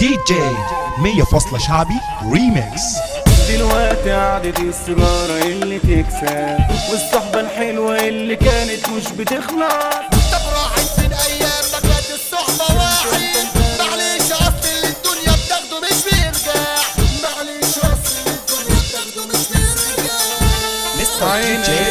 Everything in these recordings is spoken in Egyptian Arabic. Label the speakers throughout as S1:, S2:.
S1: دي جي مية فاصلة شعبي ريميكس
S2: دلوقتي قعدة السيجارة اللي تكسب والصحبة الحلوة اللي كانت مش بتخلص
S3: طب راحت فين ايام ما كانت الصحبة واحد معلش اصل اللي الدنيا بتاخده مش بيرجع معلش اصل اللي الدنيا بتاخده مش بيرجع
S1: مستر دي جي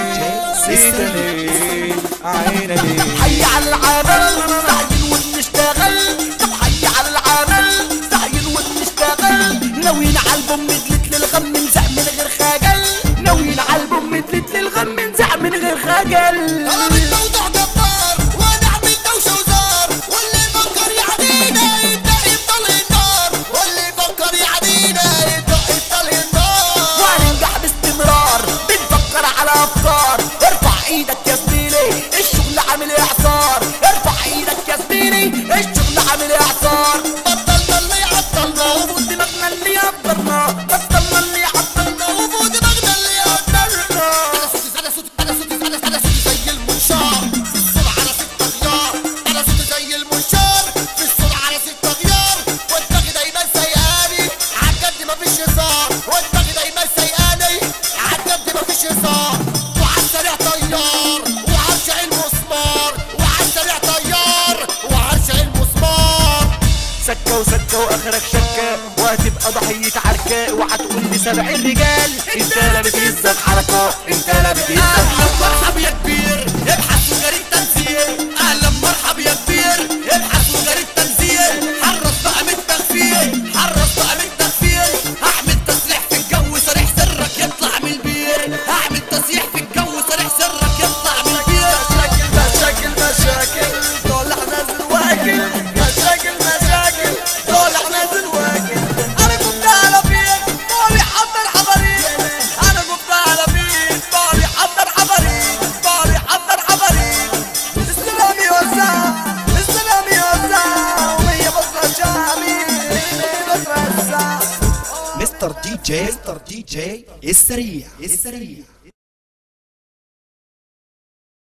S2: سيدة ليه عينة ليه
S3: حي على العمل سعيين وبنشتغل طب حي على العمل سعيين وبنشتغل ناويين على البوم مدلت للغم نزع من غير خجل ناويين على البوم مدلت للغم نزع من غير خجل انا بالموضوع جبار وانا اعمل دوشه وزار واللي يفكر يعدينا يبدا يفضل النار واللي يفكر يعدينا يبدا يفضل النار وهننجح باستمرار بنفكر على افكار ارفع ايدك يا زميلي الشغل عامل اعصار ارفع ايدك يا زميلي الشغل عامل اعصار بطلنا اللي عطلنا وفوق دماغنا اللي يقدرنا بطلنا اللي عطلنا وفوق دماغنا اللي يقدرنا انا صوتي انا صوتي انا صوتي انا صوتي زي المنشار في السرعه على ست غيار انا صوتي زي المنشار في السرعه على ست غيار ودماغي دايما سيئاني عالجد مفيش هزار ودماغي دايما سيئاني عالجد مفيش هزار وعالسريع طيار وعرش المسمار وعالسريع طيار وعرش المسمار
S2: سكة وسكة واخرك شكة وهتبقى ضحية عركة وهتقول لي سبع الرجال انت لا بتهزك حركة انت لا بتهزك
S3: اهلا مرحب يا كبير ابحث وغير التنزيل اهلا مرحب يا كبير ابحث وغير التنزيل حرص بقى من التغفيل حرص بقى من التغفيل هعمل تسريح في الجو صريح سرك يطلع من البير هعمل تسريح في الجو صريح سرك يطلع من البير مشاكل مشاكل مشاكل طالع نازل واكل مشاكل مشاكل طالع نازل واكل انا كنت على فين طالع حضر حضرين انا كنت على فين طالع حضر حضرين طالع حضر حضرين السلام يوزع السلام يوزع وهي بصرة شامي بصرة الساعة
S1: مستر دي جي مستر دي جي السريع السريع